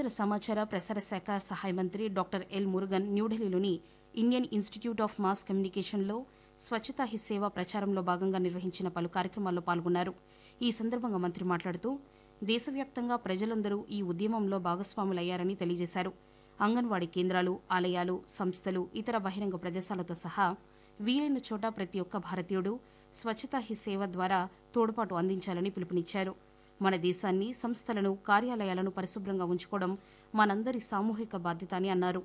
కేంద్ర సమాచార ప్రసార శాఖ సహాయ మంత్రి డాక్టర్ ఎల్ మురుగన్ న్యూఢిల్లీలోని ఇండియన్ ఇన్స్టిట్యూట్ ఆఫ్ మాస్ కమ్యూనికేషన్లో స్వచ్ఛతా హీ సేవ ప్రచారంలో భాగంగా నిర్వహించిన పలు కార్యక్రమాల్లో పాల్గొన్నారు ఈ సందర్భంగా మంత్రి మాట్లాడుతూ దేశవ్యాప్తంగా ప్రజలందరూ ఈ ఉద్యమంలో భాగస్వాములయ్యారని తెలియజేశారు అంగన్వాడీ కేంద్రాలు ఆలయాలు సంస్థలు ఇతర బహిరంగ ప్రదేశాలతో సహా వీలైన చోట ప్రతి ఒక్క భారతీయుడు స్వచ్ఛతా హీ సేవ ద్వారా తోడ్పాటు అందించాలని పిలుపునిచ్చారు మన దేశాన్ని సంస్థలను కార్యాలయాలను పరిశుభ్రంగా ఉంచుకోవడం మనందరి సామూహిక బాధ్యత అని అన్నారు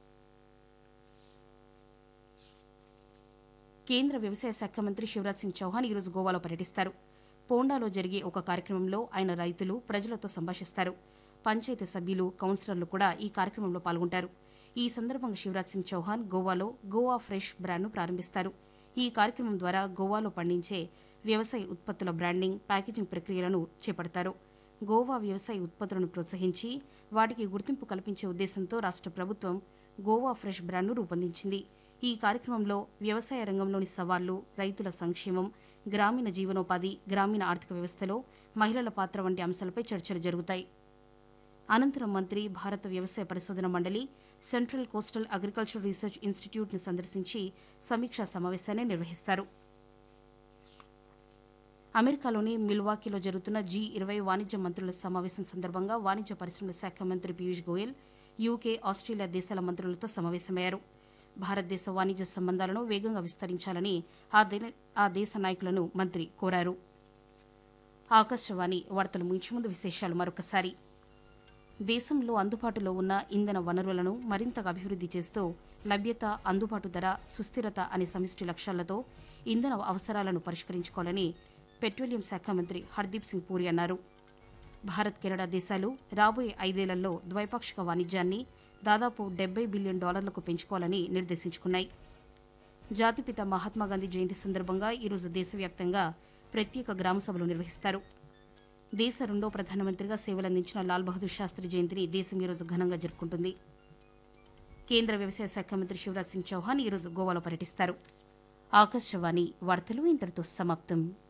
కేంద్ర వ్యవసాయ శాఖ మంత్రి శివరాజ్ సింగ్ చౌహాన్ ఈరోజు గోవాలో పర్యటిస్తారు పోండాలో జరిగే ఒక కార్యక్రమంలో ఆయన రైతులు ప్రజలతో సంభాషిస్తారు పంచాయతీ సభ్యులు కౌన్సిలర్లు కూడా ఈ కార్యక్రమంలో పాల్గొంటారు ఈ సందర్భంగా శివరాజ్ సింగ్ చౌహాన్ గోవాలో గోవా ఫ్రెష్ బ్రాండ్ను ప్రారంభిస్తారు ఈ కార్యక్రమం ద్వారా గోవాలో పండించే వ్యవసాయ ఉత్పత్తుల బ్రాండింగ్ ప్యాకేజింగ్ ప్రక్రియలను చేపడతారు గోవా వ్యవసాయ ఉత్పత్తులను ప్రోత్సహించి వాటికి గుర్తింపు కల్పించే ఉద్దేశంతో రాష్ట్ర ప్రభుత్వం గోవా ఫ్రెష్ బ్రాండ్ను రూపొందించింది ఈ కార్యక్రమంలో వ్యవసాయ రంగంలోని సవాళ్లు రైతుల సంక్షేమం గ్రామీణ జీవనోపాధి గ్రామీణ ఆర్థిక వ్యవస్థలో మహిళల పాత్ర వంటి అంశాలపై చర్చలు జరుగుతాయి అనంతరం మంత్రి భారత వ్యవసాయ పరిశోధన మండలి సెంట్రల్ కోస్టల్ అగ్రికల్చర్ రీసెర్చ్ ఇన్స్టిట్యూట్ను సందర్శించి సమీక్షా సమావేశాన్ని నిర్వహిస్తారు అమెరికాలోని మిల్వాకీలో జరుగుతున్న జీ ఇరవై వాణిజ్య మంత్రుల సమావేశం సందర్భంగా వాణిజ్య పరిశ్రమల శాఖ మంత్రి పీయూష్ గోయల్ యూకే ఆస్ట్రేలియా దేశాల మంత్రులతో సమావేశమయ్యారు భారతదేశ వాణిజ్య సంబంధాలను వేగంగా విస్తరించాలని ఆ దే- ఆ దేశ నాయకులను మంత్రి కోరారు ఆకాశవాణి వార్తలు ముగించే ముందు విశేషాలు మరొకసారి దేశంలో అందుబాటులో ఉన్న ఇంధన వనరులను మరింతగా అభివృద్ధి చేస్తూ లభ్యత అందుబాటు ధర సుస్థిరత అనే సమిష్టి లక్ష్యాలతో ఇంధన అవసరాలను పరిష్కరించుకోవాలని పెట్రోలియం శాఖ మంత్రి హర్దీప్ సింగ్ పూరి అన్నారు భారత్ కెనడా దేశాలు రాబోయే ఐదేళ్లలో ద్వైపాక్షిక వాణిజ్యాన్ని దాదాపు డెబ్బై బిలియన్ డాలర్లకు పెంచుకోవాలని నిర్దేశించుకున్నాయి జాతిపిత మహాత్మాగాంధీ జయంతి సందర్భంగా ఈరోజు దేశవ్యాప్తంగా ప్రత్యేక గ్రామ సభలు నిర్వహిస్తారు దేశ రెండో ప్రధానమంత్రిగా సేవలందించిన లాల్ బహదూర్ శాస్త్రి జయంతిని దేశం ఈరోజు ఘనంగా జరుపుకుంటుంది కేంద్ర వ్యవసాయ శాఖ మంత్రి శివరాజ్ సింగ్ చౌహాన్ ఈరోజు గోవాలో పర్యటిస్తారు ఆకాశవాణి వార్తలు ఇంతటితో సమాప్తం